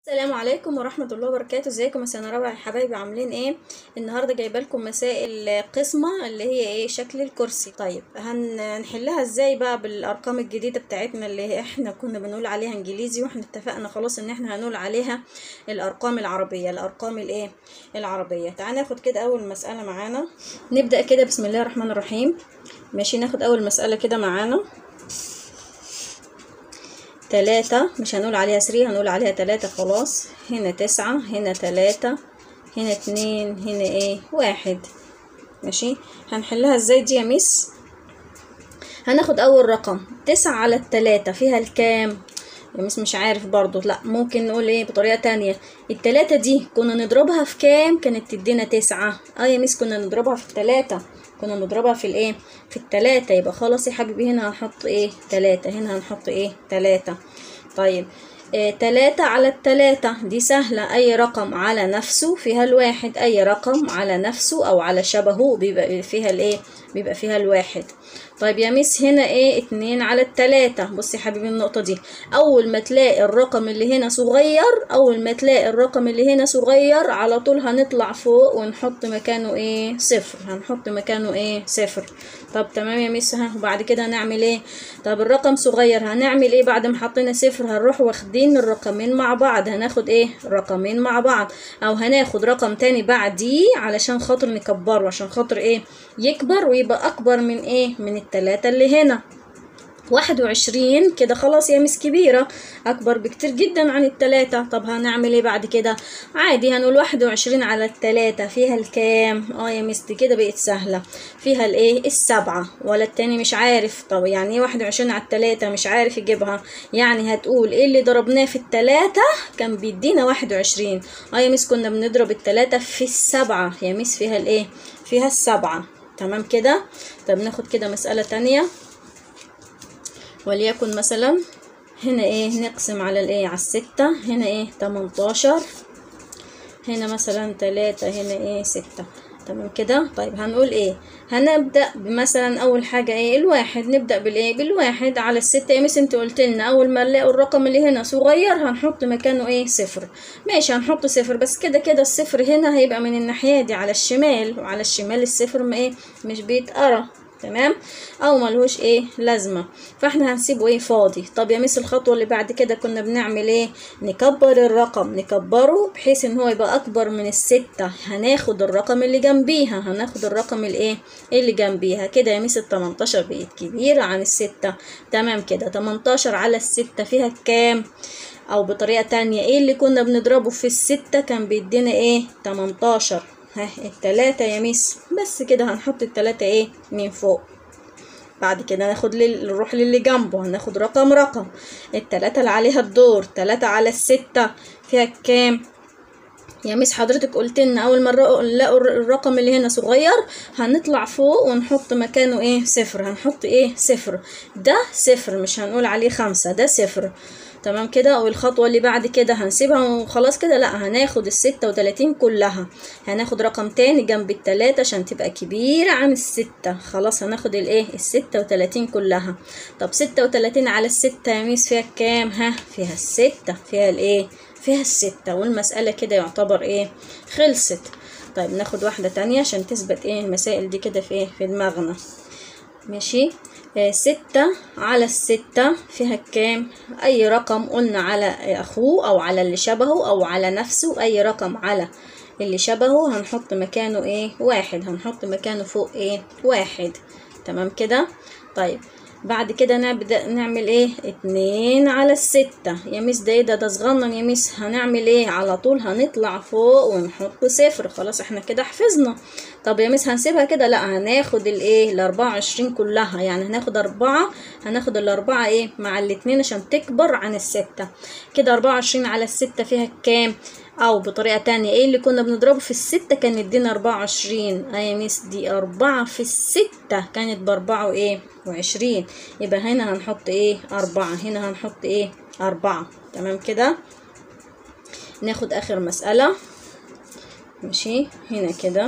السلام عليكم ورحمة الله وبركاته ازيكم يا سنة رابعة يا حبايبي عاملين ايه النهاردة جايبه لكم مسائل قسمة اللي هي ايه شكل الكرسي طيب هن- هنحلها ازاي بقى بالارقام الجديدة بتاعتنا اللي احنا كنا بنقول عليها انجليزي واحنا اتفقنا خلاص ان احنا هنقول عليها الارقام العربية الارقام الايه العربية تعال ناخد كده اول مسألة معانا نبدأ كده بسم الله الرحمن الرحيم ماشي ناخد اول مسألة كده معانا تلاتة مش هنقول عليها سري هنقول عليها تلاتة خلاص هنا تسعة هنا تلاتة هنا اتنين هنا ايه واحد ماشي هنحلها ازاي دي يا ميس هناخد اول رقم تسعة على التلاتة فيها الكام يا ميس مش عارف برضو لا ممكن نقول ايه بطريقة تانية التلاتة دي كنا نضربها في كام كانت تدينا تسعة اه يا ميس كنا نضربها في التلاتة كنا نضربها في الايه في التلاتة يبقى خلاص يا حبيبي هنا هنحط ايه تلاتة هنا هنحط ايه تلاتة طيب آه تلاتة على التلاتة دي سهلة أي رقم على نفسه فيها الواحد أي رقم على نفسه أو على شبهه بيبقى فيها الإيه بيبقى فيها الواحد طيب يا ميس هنا ايه اتنين على التلاتة بصي يا حبيبي النقطة دي أول ما تلاقي الرقم اللي هنا صغير أول ما تلاقي الرقم اللي هنا صغير على طول هنطلع فوق ونحط مكانه ايه صفر هنحط مكانه ايه صفر طب تمام يا ميس ها وبعد كده هنعمل ايه طب الرقم صغير هنعمل ايه بعد ما حطينا صفر هنروح واخدين الرقمين مع بعض هناخد ايه رقمين مع بعض او هناخد رقم تاني بعديه علشان خاطر نكبره عشان خاطر ايه يكبر ويبقى اكبر من ايه من التلاتة اللي هنا واحد وعشرين كده خلاص يا مس كبيرة أكبر بكتير جدا عن التلاتة طب هنعمل ايه بعد كده عادي هنقول واحد وعشرين على التلاتة فيها الكام اه يا مس دي كده بقت سهلة فيها الايه السبعة ولا التاني مش عارف طب يعني ايه واحد وعشرين على التلاتة مش عارف يجيبها يعني هتقول ايه اللي ضربناه في التلاتة كان بيدينا واحد وعشرين اه يا مس كنا بنضرب التلاتة في السبعة يا مس فيها الايه فيها السبعة تمام كده طب ناخد كده مسألة تانية وليكن مثلا هنا ايه نقسم على الايه على الستة هنا ايه تمنتاشر هنا مثلا تلاتة هنا ايه ستة تمام كده طيب هنقول ايه هنبدأ بمثلا اول حاجة ايه الواحد نبدأ بالايه بالواحد على الستة يا مس انت قلت لنا اول ما نلاقي الرقم اللي هنا صغير هنحط مكانه ايه صفر ماشي هنحط صفر بس كده كده الصفر هنا هيبقى من الناحية دي على الشمال وعلى الشمال الصفر ما ايه مش بيتقرا تمام او ملهوش ايه لازمه فاحنا هنسيبه ايه فاضي طب يا مس الخطوه اللي بعد كده كنا بنعمل ايه نكبر الرقم نكبره بحيث ان هو يبقى اكبر من الستة هناخد الرقم اللي جنبيها هناخد الرقم الايه اللي جنبيها كده يا مس ال 18 بقت كبيره عن الستة تمام كده 18 على الستة فيها كام او بطريقه تانية ايه اللي كنا بنضربه في الستة كان بيدينا ايه 18 ها التلاتة يا ميس بس كده هنحط التلاتة ايه من فوق بعد كده ناخد لل... نروح للي جنبه هناخد رقم رقم التلاتة اللي عليها الدور تلاتة على الستة فيها كام يا ميس حضرتك قلت لنا اول ما نلاقوا الرقم اللي هنا صغير هنطلع فوق ونحط مكانه ايه صفر هنحط ايه صفر ده صفر مش هنقول عليه خمسة ده صفر تمام كده والخطوة اللي بعد كده هنسيبها وخلاص كده لا هناخد الستة وتلاتين كلها هناخد رقم تاني جنب التلاتة عشان تبقى كبيرة عن الستة خلاص هناخد الايه الستة وتلاتين كلها طب ستة وتلاتين على الستة يا ميس فيها كام ها فيها الستة فيها الايه فيها الستة والمسألة كده يعتبر ايه خلصت طيب ناخد واحدة تانية عشان تثبت ايه المسائل دي كده في ايه في دماغنا ماشي آه ستة على الستة فيها كام أي رقم قلنا على أخوه أو على اللي شبهه أو على نفسه أي رقم على اللي شبهه هنحط مكانه ايه واحد هنحط مكانه فوق ايه واحد تمام كده طيب بعد كده نبدأ نعمل ايه اتنين على الستة يا ميس ده ايه ده ده صغنن يا ميس هنعمل ايه على طول هنطلع فوق ونحط صفر خلاص احنا كده حفظنا طب يا ميس هنسيبها كده لا هناخد الايه الاربعة وعشرين كلها يعني هناخد اربعة هناخد الاربعة ايه مع الاتنين عشان تكبر عن الستة كده اربعة وعشرين على الستة فيها كام او بطريقة تانية ايه اللي كنا بنضربه في الستة كان يدينا اربعة وعشرين اي ميس دي اربعة في الستة كانت باربعة وايه وعشرين يبقى هنا هنحط ايه اربعة هنا هنحط ايه اربعة تمام كده ناخد اخر مسألة ماشي هنا كده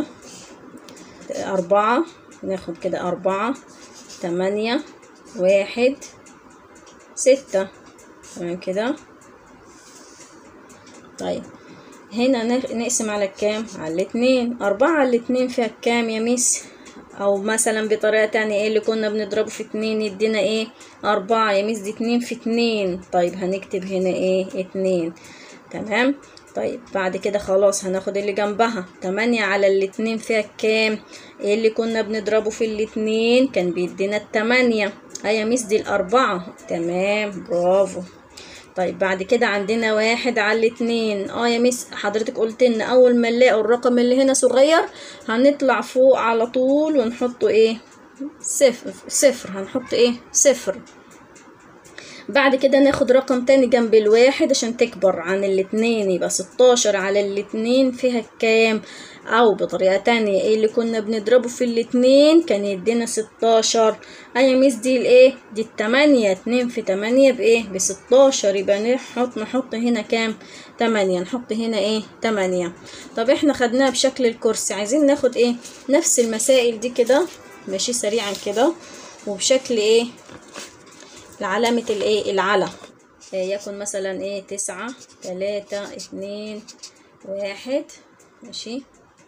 اربعة ناخد كده اربعة تمانية واحد ستة تمام كده طيب هنا نق- نقسم على الكام على الاتنين أربعة على الاتنين فيها كام يا ميس أو مثلا بطريقة تانية ايه اللي كنا بنضربه في اتنين يدينا ايه أربعة يا ميس دي اتنين في اتنين طيب هنكتب هنا ايه اتنين تمام طيب بعد كده خلاص هناخد اللي جنبها تمانية على الاتنين فيها كام ايه اللي كنا بنضربه في الاتنين كان بيدينا التمانية اه يا ميس دي الأربعة تمام برافو طيب بعد كده عندنا واحد على الاتنين اه يا ميس حضرتك قلت ان اول ما نلاقي الرقم اللي هنا صغير هنطلع فوق على طول ونحطه ايه صفر صفر هنحط ايه صفر بعد كده ناخد رقم تاني جنب الواحد عشان تكبر عن الاتنين يبقى ستاشر على الاتنين فيها كام او بطريقة تانية ايه اللي كنا بنضربه في الاتنين كان يدينا ستاشر ايا ميس دي الايه دي التمانية اتنين في تمانية بايه بستاشر يبقى نحط نحط هنا كام تمانية نحط هنا ايه تمانية طب احنا خدناها بشكل الكرسي عايزين ناخد ايه نفس المسائل دي كده ماشي سريعا كده وبشكل ايه لعلامة الايه العلى آه، يكن مثلا ايه تسعة تلاتة اتنين واحد ماشي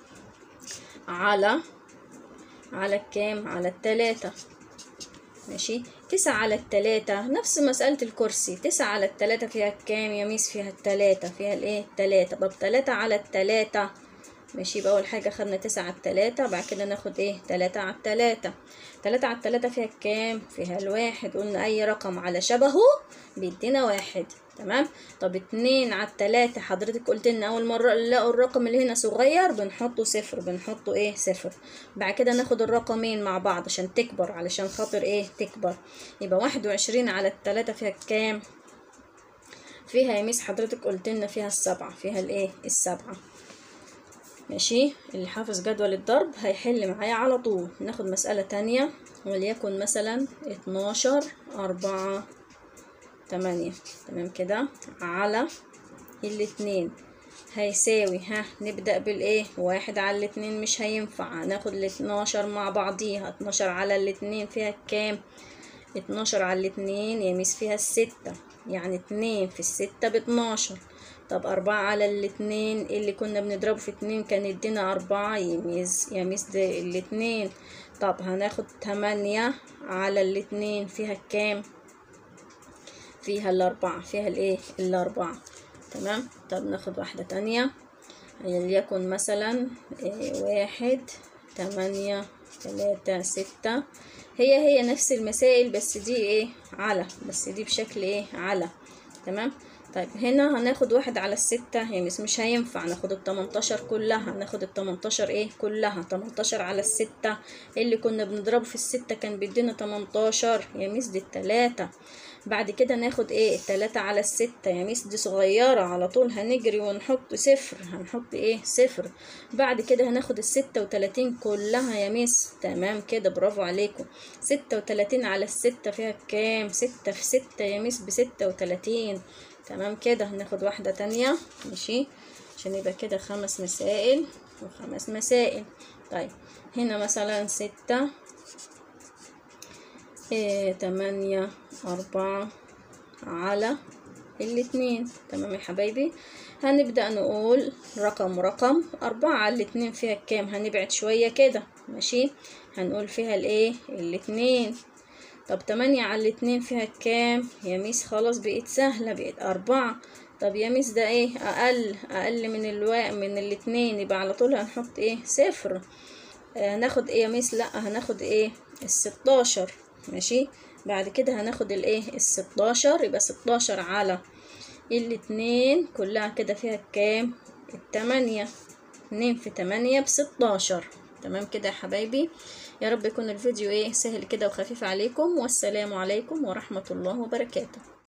على على الكام على التلاتة ماشي تسعة على التلاتة نفس مسألة الكرسي تسعة على التلاتة فيها كام يا ميس فيها التلاتة فيها الايه التلاتة طب تلاتة على التلاتة ماشي يبقى أول حاجة خدنا تسعة على التلاتة بعد كده ناخد ايه تلاتة على التلاتة تلاتة على التلاتة فيها كام فيها الواحد قلنا أي رقم على شبهه بيدينا واحد تمام طب اتنين على التلاتة حضرتك قلت لنا أول مرة نلاقوا الرقم اللي هنا صغير بنحطه صفر بنحطه ايه صفر بعد كده ناخد الرقمين مع بعض عشان تكبر علشان خاطر ايه تكبر يبقى واحد وعشرين على التلاتة فيها كام فيها يا ميس حضرتك قلت لنا فيها السبعة فيها الايه السبعة ماشي اللي حافظ جدول الضرب هيحل معايا على طول ناخد مسألة تانية وليكن مثلا اتناشر أربعة تمانية تمام كده على الاتنين هيساوي ها نبدأ بالايه واحد على الاتنين مش هينفع هناخد الاتناشر مع بعضيها اتناشر على الاتنين فيها كام اتناشر على الاتنين يميز فيها الستة يعني اتنين في الستة باتناشر طب أربعة على الاتنين اللي كنا بنضربه في اتنين كان يدينا أربعة يميز يميز ده الاتنين طب هناخد تمانية على الاتنين فيها كام فيها الأربعة فيها الإيه الأربعة تمام طب ناخد واحدة تانية وليكن مثلا إيه واحد تمانية تلاتة ستة هي هي نفس المسائل بس دي ايه على بس دي بشكل ايه على تمام طيب هنا هناخد واحد على الستة هي مش مش هينفع ناخد التمنتاشر كلها ناخد التمنتاشر ايه كلها تمنتاشر على الستة اللي كنا بنضربه في الستة كان بيدينا تمنتاشر يا ميس دي التلاتة بعد كده ناخد ايه التلاتة على الستة يا ميس دي صغيرة على طول هنجري ونحط صفر هنحط ايه صفر بعد كده هناخد الستة وتلاتين كلها يا ميس تمام كده برافو عليكم ستة وتلاتين على الستة فيها كام ستة في ستة يا ميس بستة وتلاتين تمام كده هناخد واحدة تانية ماشي عشان يبقى كده خمس مسائل وخمس مسائل طيب هنا مثلا ستة إيه تمانية أربعة على الاتنين تمام يا حبايبي هنبدأ نقول رقم رقم أربعة على الاتنين فيها كام هنبعد شوية كده ماشي هنقول فيها الايه الاتنين طب تمانية على الاتنين فيها كام يا ميس خلاص بقت سهلة بقت أربعة طب يا ميس ده ايه أقل أقل من الوا من الاتنين يبقى على طول هنحط ايه صفر آه، هناخد ايه يا ميس لأ هناخد ايه الستاشر ماشي بعد كده هناخد الايه الستاشر يبقى ستاشر على الاتنين كلها كده فيها كام التمانية اتنين في تمانية بستاشر تمام كده يا حبايبي يا رب يكون الفيديو ايه سهل كده وخفيف عليكم والسلام عليكم ورحمة الله وبركاته